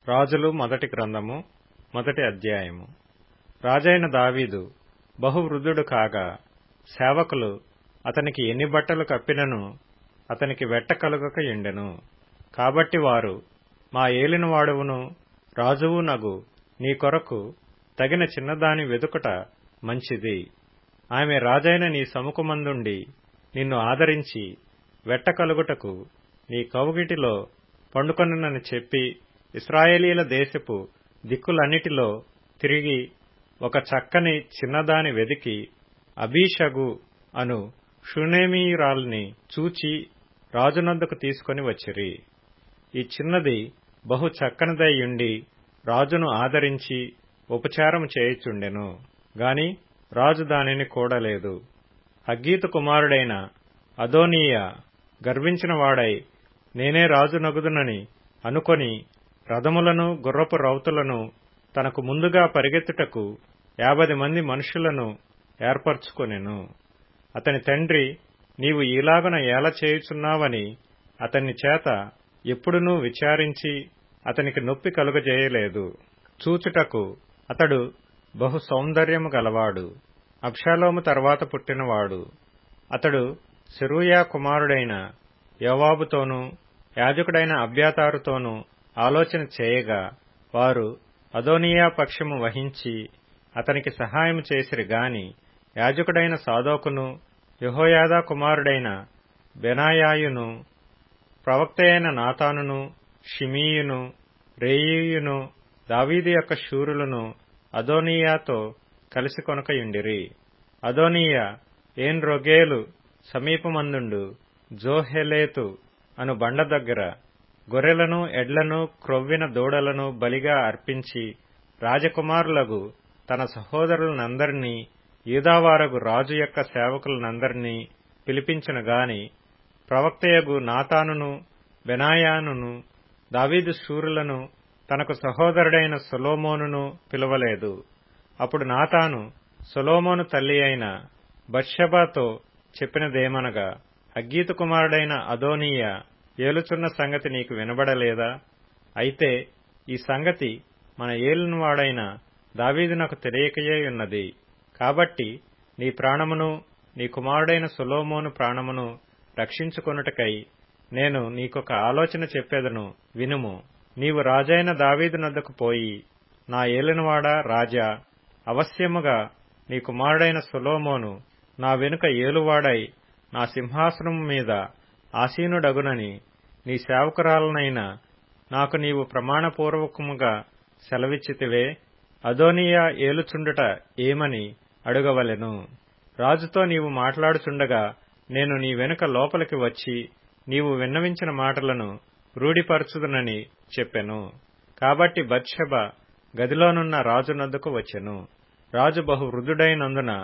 రాజులు మొదటి గ్రంథము మొదటి అధ్యాయము రాజైన దావీదు బహువృద్ధుడు కాగా సేవకులు అతనికి ఎన్ని బట్టలు కప్పినను అతనికి వెట్ట కలుగక యుండెను కాబట్టి వారు మా ఏలినవాడవును రాజువు నగు నీ కొరకు తగిన చిన్నదాని వెదుకుట మంచిది ఆమె రాజైన నీ సముఖమందుండి నిన్ను ఆదరించి వెట్ట కలుగుటకు నీ కౌగిటిలో పండుకొనునని చెప్పి ఇస్రాయేలీల దేశపు దిక్కులన్నిటిలో తిరిగి ఒక చక్కని చిన్నదాని వెదికి అబీషగు అను షునేమీయురాల్ని చూచి రాజునొద్దకు తీసుకొని వచ్చిరి ఈ చిన్నది బహు చక్కనిదయ్యుండి రాజును ఆదరించి ఉపచారము చేయుచుండెను గాని రాజు దానిని కూడలేదు హగ్గీతు కుమారుడైన అదోనీయ గర్వించిన వాడై నేనే రాజు నగుదునని అనుకొని రథములను గుర్రపు రౌతులను తనకు ముందుగా పరిగెత్తుటకు యాభది మంది మనుషులను ఏర్పరచుకొనెను అతని తండ్రి నీవు ఈలాగున ఏల చేయుచున్నావని అతని చేత ఎప్పుడునూ విచారించి అతనికి నొప్పి కలుగజేయలేదు చూచుటకు అతడు బహు సౌందర్యము గలవాడు అబ్షాలోము తర్వాత పుట్టినవాడు అతడు సెరూయా కుమారుడైన యోవాబుతోనూ యాజకుడైన అబ్యాతారుతోనూ ఆలోచన చేయగా వారు అదోనియా పక్షము వహించి అతనికి సహాయం చేసిరి గాని యాజకుడైన సాదోకును యహోయాదా కుమారుడైన బెనాయాయును ప్రవక్తయైన నాతానును షిమీయును రేయియును దావీదు యొక్క శూరులను అదోనియాతో కలిసి కొనకయుండిరి అదోనియా ఏన్ రొగేలు సమీపమందుండు జోహెలేతు అను బండ దగ్గర గొర్రెలను ఎడ్లను క్రొవ్విన దూడలను బలిగా అర్పించి రాజకుమారులకు తన సహోదరులనందరినీ యూదావారగు రాజు యొక్క సేవకులనందరినీ పిలిపించిన గాని ప్రవక్తయగు నాతానును బెనాయానును దావీదు శూరులను తనకు సహోదరుడైన సొలోమోనును పిలవలేదు అప్పుడు నాతాను సొలోమోను తల్లి అయిన బత్షబాతో చెప్పినదేమనగా అగ్గీతు కుమారుడైన అదోనీయ ఏలుచున్న సంగతి నీకు వినబడలేదా అయితే ఈ సంగతి మన ఏలినవాడైన దావీదు నాకు తెలియకయే ఉన్నది కాబట్టి నీ ప్రాణమును నీ కుమారుడైన సులోమోను ప్రాణమును రక్షించుకొనుటకై నేను నీకొక ఆలోచన చెప్పేదను వినుము నీవు రాజైన దావీదు నద్దకు పోయి నా ఏలినవాడా రాజా అవశ్యముగా నీ కుమారుడైన సులోమోను నా వెనుక ఏలువాడై నా సింహాసనం మీద ఆసీనుడగునని నీ సేవకురాలనైన నాకు నీవు ప్రమాణపూర్వకముగా సెలవిచ్చితివే అదోనియా ఏలుచుండుట ఏమని అడుగవలెను రాజుతో నీవు మాట్లాడుచుండగా నేను నీ వెనుక లోపలికి వచ్చి నీవు విన్నవించిన మాటలను రూఢిపరచుదునని చెప్పెను కాబట్టి బత్షబ గదిలోనున్న రాజునద్దకు వచ్చెను రాజు బహు వృద్ధుడైనందున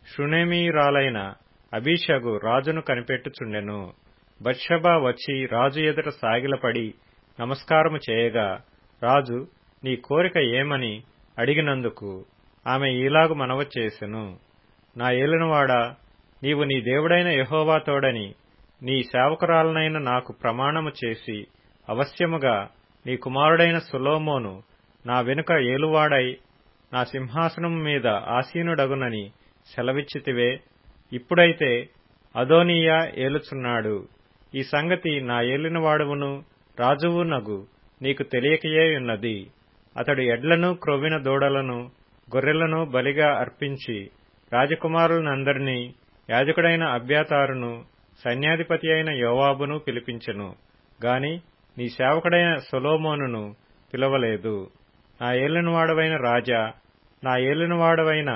షునేమీరాలైన అబీషగు రాజును కనిపెట్టుచుండెను బత్షబా వచ్చి రాజు ఎదుట సాగిలపడి నమస్కారము చేయగా రాజు నీ కోరిక ఏమని అడిగినందుకు ఆమె ఈలాగు మనవ చేసెను నా ఏలినవాడా నీవు నీ దేవుడైన యహోవాతోడని నీ సేవకురాలనైన నాకు ప్రమాణము చేసి అవశ్యముగా నీ కుమారుడైన సులోమోను నా వెనుక ఏలువాడై నా సింహాసనం మీద ఆసీనుడగునని సెలవిచ్చితివే ఇప్పుడైతే అదోనియా ఏలుచున్నాడు ఈ సంగతి నా ఏలినవాడవును రాజువు నగు నీకు తెలియకయే ఉన్నది అతడు ఎడ్లను క్రొవ్విన దూడలను గొర్రెలను బలిగా అర్పించి రాజకుమారులనందరినీ యాజకుడైన అభ్యాతారును సైన్యాధిపతి అయిన యోవాబును పిలిపించెను గాని నీ సేవకుడైన సొలోమోనును పిలవలేదు నా ఏలినవాడవైన రాజా నా ఏలినవాడవైన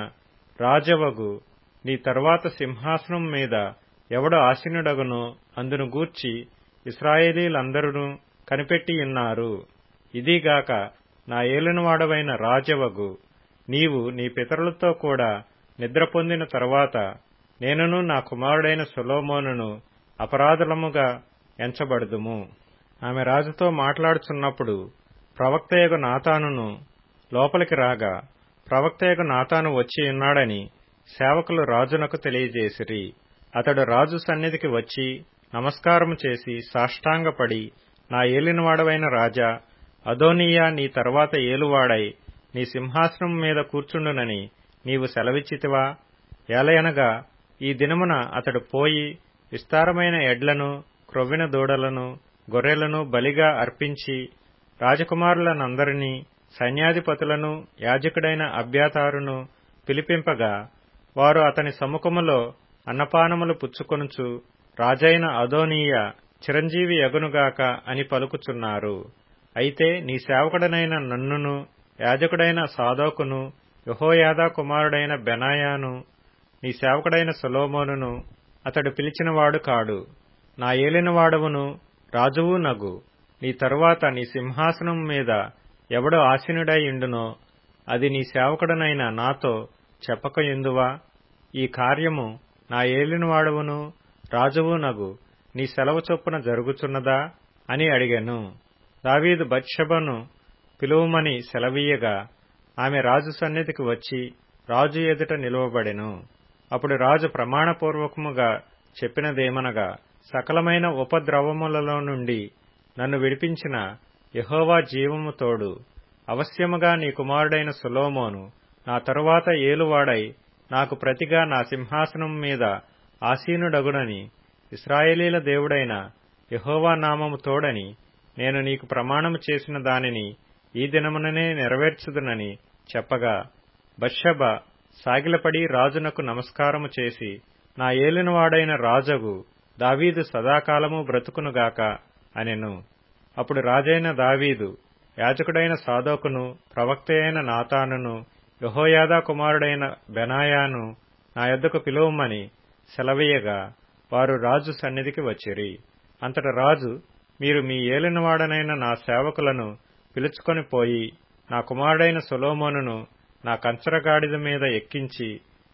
రాజవగు నీ తరువాత సింహాసనం మీద ఎవడు ఆసీనుడగునో అందును గూర్చి ఇస్రాయేలీలందరూ కనిపెట్టియున్నారు ఇదిగాక నా ఏలినవాడవైన రాజవగు నీవు నీ పితరులతో కూడా నిద్ర పొందిన తరువాత నేనును నా కుమారుడైన సొలోమోనును అపరాధులముగా ఎంచబడుదుము ఆమె రాజుతో మాట్లాడుచున్నప్పుడు ప్రవక్తయగు నాతానును లోపలికి రాగా ప్రవక్తయగు నాతాను వచ్చి ఉన్నాడని సేవకులు రాజునకు తెలియజేసిరి అతడు రాజు సన్నిధికి వచ్చి నమస్కారము చేసి సాష్టాంగపడి నా ఏలినవాడవైన రాజా అదోనియా నీ తరువాత ఏలువాడై నీ సింహాసనం మీద కూర్చుండునని నీవు సెలవిచ్చితివా ఏలయనగా ఈ దినమున అతడు పోయి విస్తారమైన ఎడ్లను క్రొవ్విన దూడలను గొర్రెలను బలిగా అర్పించి రాజకుమారులనందరినీ సైన్యాధిపతులను యాజకుడైన అభ్యాతారును పిలిపింపగా వారు అతని సముఖములో అన్నపానములు పుచ్చుకొనుచు రాజైన అదోనీయ చిరంజీవి యగునుగాక అని పలుకుచున్నారు అయితే నీ సేవకుడనైన నన్నును యాజకుడైన సాదోకును యహోయాదా కుమారుడైన బెనాయాను నీ సేవకుడైన సొలోమోనును అతడు పిలిచినవాడు కాడు నా ఏలినవాడవును రాజువు నగు నీ తరువాత నీ సింహాసనం మీద ఎవడు ఆసీనుడై ఇండునో అది నీ సేవకుడనైన నాతో చెప్పక ఎందువా ఈ కార్యము నా ఏలినవాడవును రాజువు నగు నీ సెలవు చొప్పున జరుగుచున్నదా అని అడిగాను దావీదు బత్షబను పిలువమని సెలవీయగా ఆమె రాజు సన్నిధికి వచ్చి రాజు ఎదుట నిలువబడెను అప్పుడు రాజు ప్రమాణపూర్వకముగా చెప్పినదేమనగా సకలమైన ఉపద్రవములలో నుండి నన్ను విడిపించిన యహోవా జీవము తోడు అవశ్యముగా నీ కుమారుడైన సులోమోను నా తరువాత ఏలువాడై నాకు ప్రతిగా నా సింహాసనం మీద ఆసీనుడగునని ఇస్రాయేలీల దేవుడైన యహోవా నామము తోడని నేను నీకు ప్రమాణము చేసిన దానిని ఈ దినముననే నెరవేర్చుదునని చెప్పగా బషబ సాగిలపడి రాజునకు నమస్కారము చేసి నా ఏలినవాడైన రాజగు దావీదు సదాకాలము బ్రతుకునుగాక అనెను అప్పుడు రాజైన దావీదు యాజకుడైన సాదోకును ప్రవక్త అయిన నాతానును యహోయాదా కుమారుడైన బెనాయాను నా యొద్దకు పిలువమని సెలవీయగా వారు రాజు సన్నిధికి వచ్చిరి అంతట రాజు మీరు మీ ఏలినవాడనైన నా సేవకులను పిలుచుకొని పోయి నా కుమారుడైన సొలోమోనును నా కంచరగాడిద మీద ఎక్కించి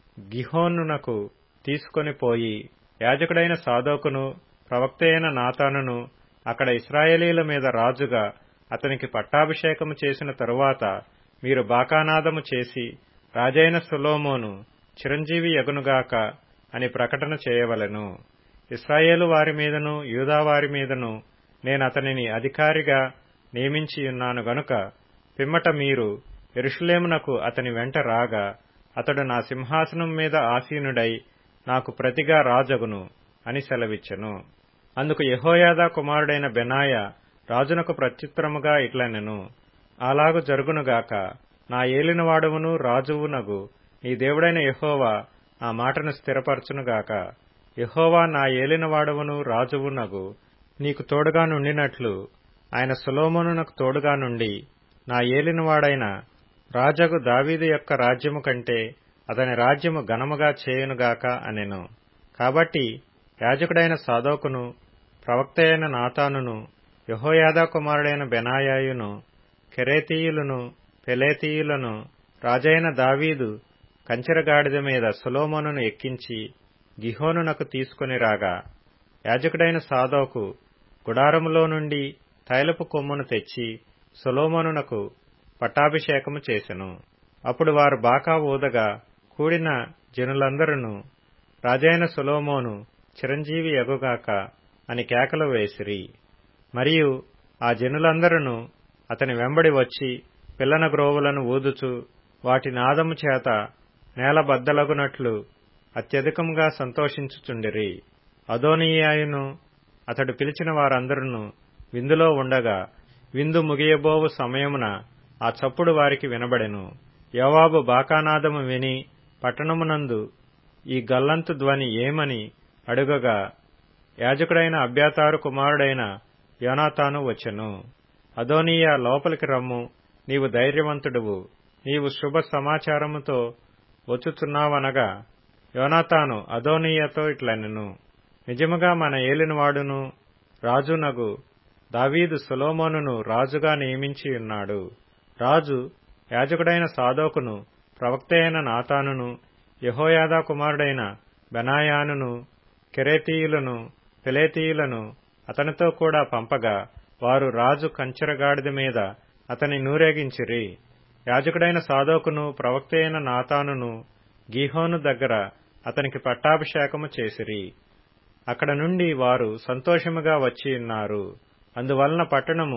గిహోనునకు తీసుకొని పోయి యాజకుడైన సాదోకును ప్రవక్త అయిన నాతానును అక్కడ ఇస్రాయేలీల మీద రాజుగా అతనికి పట్టాభిషేకము చేసిన తరువాత మీరు బాకానాదము చేసి రాజైన సులోమోను చిరంజీవి యగునుగాక అని ప్రకటన చేయవలెను ఇస్రాయేలు వారి మీదను యూదా వారి మీదను నేను అతనిని అధికారిగా నియమించియున్నాను గనుక పిమ్మట మీరు ఎరుషులేమునకు అతని వెంట రాగా అతడు నా సింహాసనం మీద ఆసీనుడై నాకు ప్రతిగా రాజగును అని సెలవిచ్చెను అందుకు యహోయాదా కుమారుడైన బెనాయ రాజునకు ప్రత్యుత్తరముగా ఇట్లనెను అలాగు జరుగునుగాక నా ఏలినవాడవును రాజువునగు నీ దేవుడైన యహోవా ఆ మాటను స్థిరపరచునుగాక యహోవా నా ఏలినవాడవును రాజువునగు నీకు తోడుగా నుండినట్లు ఆయన సులోమోనునకు తోడుగా నుండి నా ఏలినవాడైన రాజగు దావీదు యొక్క రాజ్యము కంటే అతని రాజ్యము ఘనముగా చేయునుగాక అనెను కాబట్టి యాజకుడైన సాదోకును ప్రవక్త అయిన నాతానును యహోయాదా కుమారుడైన బెనాయాయును కెరేతీయులను పెలేతీయులను రాజైన దావీదు కంచెరగాడిద మీద సులోమోనును ఎక్కించి గిహోనునకు తీసుకుని రాగా యాజకుడైన సాదోకు గుడారములో నుండి తైలపు కొమ్మును తెచ్చి సొలోమోనునకు పట్టాభిషేకము చేసెను అప్పుడు వారు బాకా ఊదగా కూడిన జనులందరూ రాజైన సొలోమోను చిరంజీవి ఎగుగాక అని కేకలు వేసిరి మరియు ఆ జనులందరూ అతని వెంబడి వచ్చి పిల్లన గ్రోవులను ఊదుచు వాటి నాదము చేత నేల బద్దలగునట్లు అత్యధికంగా సంతోషించుచుండిరి అదోనియాయును అతడు పిలిచిన వారందరూ విందులో ఉండగా విందు ముగియబోవు సమయమున ఆ చప్పుడు వారికి వినబడెను యోవాబు బాకానాదము విని పట్టణమునందు ఈ గల్లంతు ధ్వని ఏమని అడుగగా యాజకుడైన అభ్యాతారు కుమారుడైన యోనాతాను వచ్చెను అదోనియా లోపలికి రమ్ము నీవు ధైర్యవంతుడువు నీవు శుభ సమాచారముతో వచ్చుచున్నావనగా యోనాతాను అదోనియాతో ఇట్లనెను నిజముగా మన ఏలినవాడును రాజునగు దావీదు సులోమోనును రాజుగా నియమించియున్నాడు రాజు యాజకుడైన సాదోకును ప్రవక్త అయిన నాతానును యహోయాదా కుమారుడైన బెనాయానును కెరేతీయులను పెలేతీయులను అతనితో కూడా పంపగా వారు రాజు కంచెరగాడిద మీద అతని నూరేగించిరి యాజకుడైన సాదోకును ప్రవక్త అయిన నాతానును గీహోను దగ్గర అతనికి పట్టాభిషేకము చేసిరి అక్కడ నుండి వారు సంతోషముగా వచ్చి ఉన్నారు అందువలన పట్టణము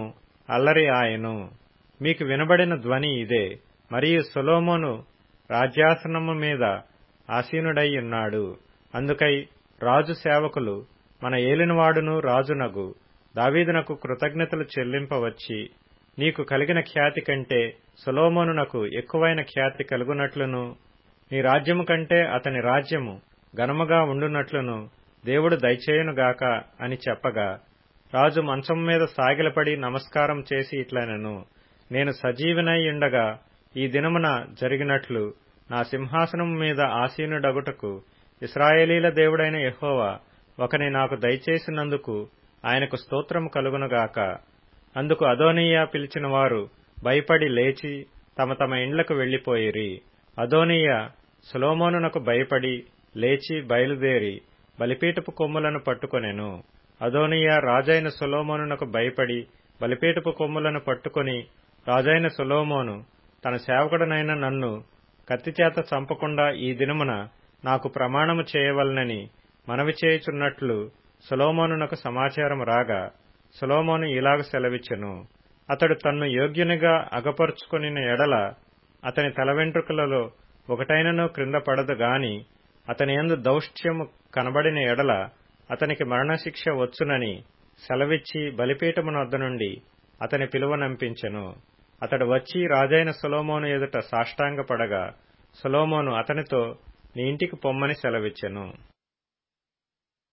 అల్లరి ఆయను మీకు వినబడిన ధ్వని ఇదే మరియు సొలోమోను రాజ్యాసనము మీద ఆసీనుడై ఉన్నాడు అందుకై రాజు సేవకులు మన ఏలినవాడును రాజునగు దావీదునకు కృతజ్ఞతలు చెల్లింపవచ్చి నీకు కలిగిన ఖ్యాతి కంటే సొలోమోనునకు ఎక్కువైన ఖ్యాతి కలుగునట్లును నీ రాజ్యము కంటే అతని రాజ్యము ఘనముగా ఉండునట్లును దేవుడు దయచేయునుగాక అని చెప్పగా రాజు మంచం మీద సాగిలపడి నమస్కారం చేసి ఇట్లనెను నేను సజీవనై ఉండగా ఈ దినమున జరిగినట్లు నా సింహాసనం మీద ఆసీనుడగుటకు ఇస్రాయేలీల దేవుడైన యెహోవా ఒకని నాకు దయచేసినందుకు ఆయనకు స్తోత్రము కలుగునుగాక అందుకు అదోనీయా పిలిచిన వారు భయపడి లేచి తమ తమ ఇండ్లకు వెళ్లిపోయిరి అదోనీయా సులోమోనునకు భయపడి లేచి బయలుదేరి బలిపీటపు కొమ్ములను పట్టుకొనెను అదోనియా రాజైన సొలోమోనునకు భయపడి బలిపీటపు కొమ్ములను పట్టుకొని రాజైన సొలోమోను తన సేవకుడనైన నన్ను కత్తిచేత చంపకుండా ఈ దినమున నాకు ప్రమాణము చేయవలనని మనవి చేయుచున్నట్లు సొలోమోనునకు సమాచారం రాగా సొలోమోను ఇలాగ సెలవిచ్చెను అతడు తన్ను యోగ్యునిగా అగపరుచుకొనిన ఎడల అతని తల వెంట్రుకలలో ఒకటైనను క్రింద పడదు గాని అతని యందు దౌష్ట్యము కనబడిన ఎడల అతనికి మరణశిక్ష వచ్చునని సెలవిచ్చి బలిపీఠమునొద్ద నుండి అతని పిలువనంపించెను అతడు వచ్చి రాజైన సొలోమోను ఎదుట సాష్టాంగపడగా సొలోమోను అతనితో నీ ఇంటికి పొమ్మని సెలవిచ్చెను